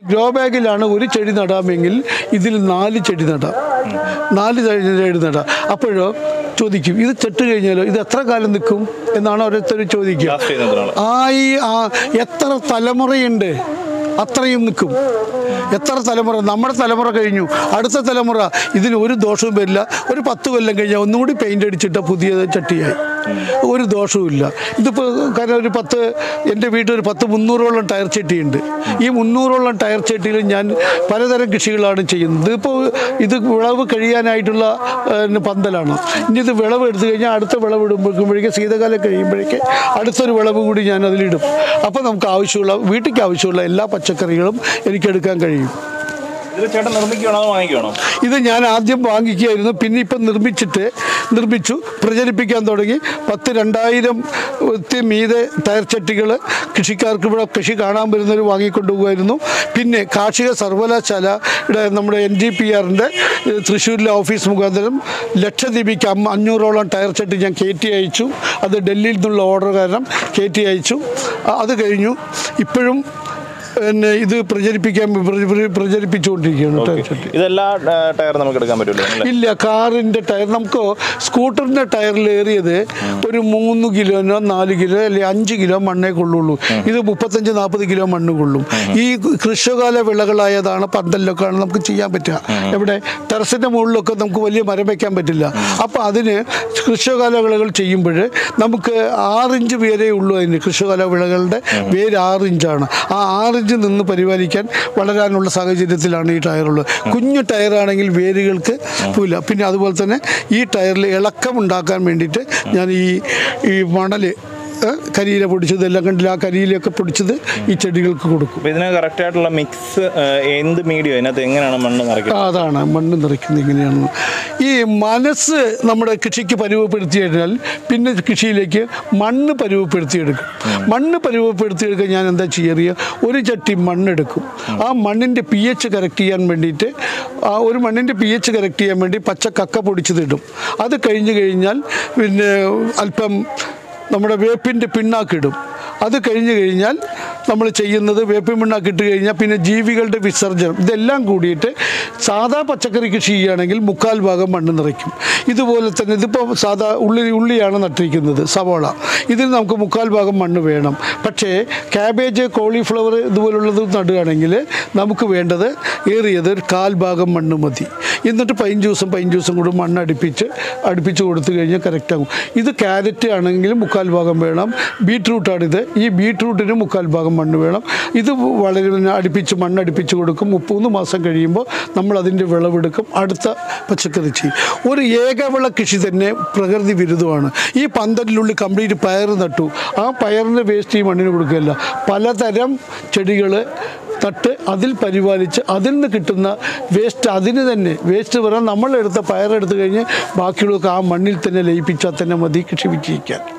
Grow ബാഗിലാണ് ഒരു ചെടി നടാമെങ്കിൽ ഇതിൽ നാല് ചെടി നടാം നാല് ചെടി നടാം അപ്പോഴോ ചോദിക്കും ഇത് ചെട്ട് കഴിഞ്ഞാലോ ഇത് എത്ര കാലം നിൽക്കും എന്നാണ് ഓരോരുത്തർ ചോദിക്കുക Last ചെയ്യുന്ന എത്ര നാള്? ആ ഈ ആ എത്ര തലമുറയുണ്ട് അത്രയും നിൽക്കും എത്ര തലമുറ നമ്മുടെ തലമുറ കഴിഞ്ഞു അടുത്ത തലമുറ ഇതിന് ഒരു ദോഷവും വരില്ല ഒരു പത്ത് കൊല്ലം കഴിഞ്ഞാൽ ഒന്നുകൂടി പെയിൻ്റ് അടിച്ചിട്ട പുതിയ ചട്ടിയായി ഒരു ദോഷവുമില്ല ഇതിപ്പോൾ കാരണം ഒരു പത്ത് എൻ്റെ വീട്ടിൽ ഒരു പത്ത് മുന്നൂറോളം ടയർ ചട്ടിയുണ്ട് ഈ മുന്നൂറോളം ടയർ ചട്ടിയിൽ ഞാൻ പലതരം കൃഷികളാണ് ചെയ്യുന്നത് ഇതിപ്പോൾ ഇത് വിളവ് കഴിയാനായിട്ടുള്ള ഏഹ്, പന്തലാണ് ഇനി ഇത് വിളവ് എടുത്തു കഴിഞ്ഞാൽ അടുത്ത വിളവ് ഇടുമ്പോഴേക്കും ശീതകാലം കഴിയുമ്പോഴേക്ക് അടുത്തൊരു വിളവ് കൂടി ഞാൻ അതിലിടും അപ്പോൾ നമുക്ക് ആവശ്യമുള്ള വീട്ടിലേക്ക് ആവശ്യമുള്ള എല്ലാ പച്ചക്കറികളും എനിക്ക് എടുക്കാൻ കഴിയും ഇത് ചേട്ടൻ നിർമ്മിക്കുകയാണോ അതോ വാങ്ങിക്കുകയാണോ ഇത് ഞാൻ ആദ്യം വാങ്ങിക്കുകയായിരുന്നു പിന്നെ ഇപ്പം നിർമ്മിച്ചിട്ട് നിർമ്മിച്ചു പ്രചരിപ്പിക്കാൻ തുടങ്ങി പത്ത് രണ്ടായിരം ത്തി മീതെ ടയർ ചട്ടികൾ കൃഷിക്കാർക്ക് ഇവിടെ കൃഷി കാണാൻ വരുന്നവർ വാങ്ങിക്കൊണ്ടുപോകുമായിരുന്നു പിന്നെ കാർഷിക സർവകലാശാലയുടെ നമ്മുടെ എൻ ജി പി ആറിൻ്റെ തൃശ്ശൂരിലെ ഓഫീസ് മുഖാന്തരം ലക്ഷദ്വീപിക്ക് അമ്മ അഞ്ഞൂറോളം ടയർ ചട്ടി ഞാൻ കയറ്റി അയച്ചു അത് ഡൽഹിയിൽ നിന്നുള്ള ഓർഡർ കാരണം കയറ്റി അയച്ചു അ- അത് കഴിഞ്ഞു ഇപ്പോഴും പിന്നെ ഇത് പ്രചരിപ്പിക്കാൻ പ്ര- പ്ര- പ്രചരിപ്പിച്ചുകൊണ്ടിരിക്കുകയാണ് ടയർ ചട്ടി ഇതെല്ലാ ആ, ടയർ നമുക്ക് എടുക്കാൻ പറ്റുമല്ലോ അല്ലേ ഇല്ല കാറിന്റെ ടയർ നമുക്ക് സ്കൂട്ടറിന്റെ ടയറിൽ ഏറിയത് ഒരു മൂന്ന് കിലോനോ നാല് കിലോ അല്ലെങ്കിൽ അഞ്ച് കിലോ മണ്ണേ കൊള്ളുള്ളൂ ഇത് മുപ്പത്തഞ്ച് നാൽപ്പത് കിലോ മണ്ണ് കൊള്ളും ഈ കൃഷികാല വിളകളായതാണ് പന്തലിലൊക്കെ ആണ് നമുക്ക് ചെയ്യാൻ പറ്റുക എവിടെ ടെറസിന്റെ മുകളിലൊക്കെ നമുക്ക് വലിയ മരം വയ്ക്കാൻ പറ്റില്ല അപ്പോൾ അതിന് കൃഷികാല വിളകൾ ചെയ്യുമ്പോൾ നമുക്ക് ആറിഞ്ച് പേരേ ഉള്ളൂ അതിന് കൃഷികാല വിളകളുടെ വേര് ആറിഞ്ചാണ് ആ ആറിഞ്ച് നിന്ന് പരിപാലിക്കാൻ വളരാനുള്ള സാഹചര്യത്തിലാണ് ഈ ടയറുള്ളത് കുഞ്ഞു ടയറാണെങ്കിൽ വേരുകൾക്ക് പോയില്ല പിന്നെ അതുപോലെ തന്നെ ഈ ടയറിൽ ഇളക്കം ഉണ്ടാക്കാൻ വേണ്ടിയിട്ട് ഞാൻ ഈ ഈ മണൽ കരിയില പൊടിച്ചത് എല്ലാം കണ്ടില്ല ആ കരിയിലൊക്കെ പൊടിച്ചത് ഈ ചെടികൾക്ക് കൊടുക്കും അപ്പൊ ഇതിന് കറക്റ്റ് ആയിട്ടുള്ള മിക്സ് എന്ത് മീഡിയം അതിനകത്ത് എങ്ങനെയാണ് മണ്ണ് നിറയ്ക്കുന്നത് ആ, അതാണ് മണ്ണ് നിറയ്ക്കുന്നത് ഇങ്ങനെയാണ് ഈ മനസ്സ് നമ്മുടെ കൃഷിക്ക് പരുവപ്പെടുത്തി കഴിഞ്ഞാൽ പിന്നെ കൃഷിയിലേക്ക് മണ്ണ് പരുവപ്പെടുത്തിയെടുക്കും മണ്ണ് പരുവപ്പെടുത്തിയെടുക്കാൻ ഞാൻ എന്താ ചെയ്യുക ഒരു ചട്ടി മണ്ണെടുക്കും ആ മണ്ണിൻ്റെ പി എച്ച് കറക്റ്റ് ചെയ്യാൻ വേണ്ടിയിട്ട് ആ ഒരു മണ്ണിൻ്റെ പി എച്ച് കറക്റ്റ് ചെയ്യാൻ വേണ്ടി പച്ച കക്ക പൊടിച്ചതിടും അത് കഴിഞ്ഞ് കഴിഞ്ഞാൽ പിന്നെ അല്പം നമ്മുടെ വേപ്പിൻ്റെ പിണ്ണാക്കിടും അത് കഴിഞ്ഞ് കഴിഞ്ഞാൽ നമ്മൾ ചെയ്യുന്നത് വേപ്പിൻ പിണ്ണാക്ക് ഇട്ട് കഴിഞ്ഞാൽ പിന്നെ ജീവികളുടെ വിസർജനം ഇതെല്ലാം കൂടിയിട്ട് സാധാ പച്ചക്കറി കൃഷി ചെയ്യുകയാണെങ്കിൽ മുക്കാൽ ഭാഗം മണ്ണ് നിറയ്ക്കും ഇതുപോലെ തന്നെ ഇതിപ്പോൾ സാധാ ഉള്ളി ഉള്ളിയാണ് നട്ടിരിക്കുന്നത് സവോള ഇതിന് നമുക്ക് മുക്കാൽ ഭാഗം മണ്ണ് വേണം പക്ഷേ ക്യാബേജ് കോളിഫ്ലവർ ഇതുപോലുള്ളത് നടുകയാണെങ്കിൽ നമുക്ക് വേണ്ടത് ഏറിയത് ഒരു കാൽ ഭാഗം മണ്ണ് മതി എന്നിട്ട് പതിനഞ്ച് ദിവസം പതിനഞ്ച് ദിവസം കൂടി മണ്ണ് അടുപ്പിച്ച് അടുപ്പിച്ച് കൊടുത്തു കഴിഞ്ഞാൽ കറക്റ്റ് ആകും ഇത് ക്യാരറ്റ് ആണെങ്കിലും മുക്കാൽ ഭാഗം വേണം ബീട്രൂട്ടാണിത് ഈ ബീട്രൂട്ടിന് മുക്കാൽ ഭാഗം മണ്ണ് വേണം ഇത് വളരെ പിന്നെ അടുപ്പിച്ച് മണ്ണ് അടുപ്പിച്ച് കൊടുക്കും മുപ്പൂന്ന് മാസം കഴിയുമ്പോൾ നമ്മൾ അതിൻ്റെ വിളവെടുക്കും അടുത്ത പച്ചക്കറി ചെയ്യും ഒരു ഏകവിള കൃഷി തന്നെ പ്രകൃതി വിരുദ്ധമാണ് ഈ പന്തലിനുള്ളിൽ കംപ്ലീറ്റ് പയർ നട്ടു ആ പയറിൻ്റെ വേസ്റ്റ് ഈ മണ്ണിന് കൊടുക്കുകയല്ല പലതരം ചെടികൾ നട്ട് അതിൽ പരിപാലിച്ച് അതിൽ നിന്ന് കിട്ടുന്ന വേസ്റ്റ് അതിന് തന്നെ വേസ്റ്റ് പറയാൻ നമ്മളെടുത്ത പയറെടുത്ത് കഴിഞ്ഞ് ബാക്കിയുള്ളതൊക്കെ ആ മണ്ണിൽ തന്നെ ലയിപ്പിച്ചാൽ തന്നെ മതി കൃഷി വിജയിക്കാൻ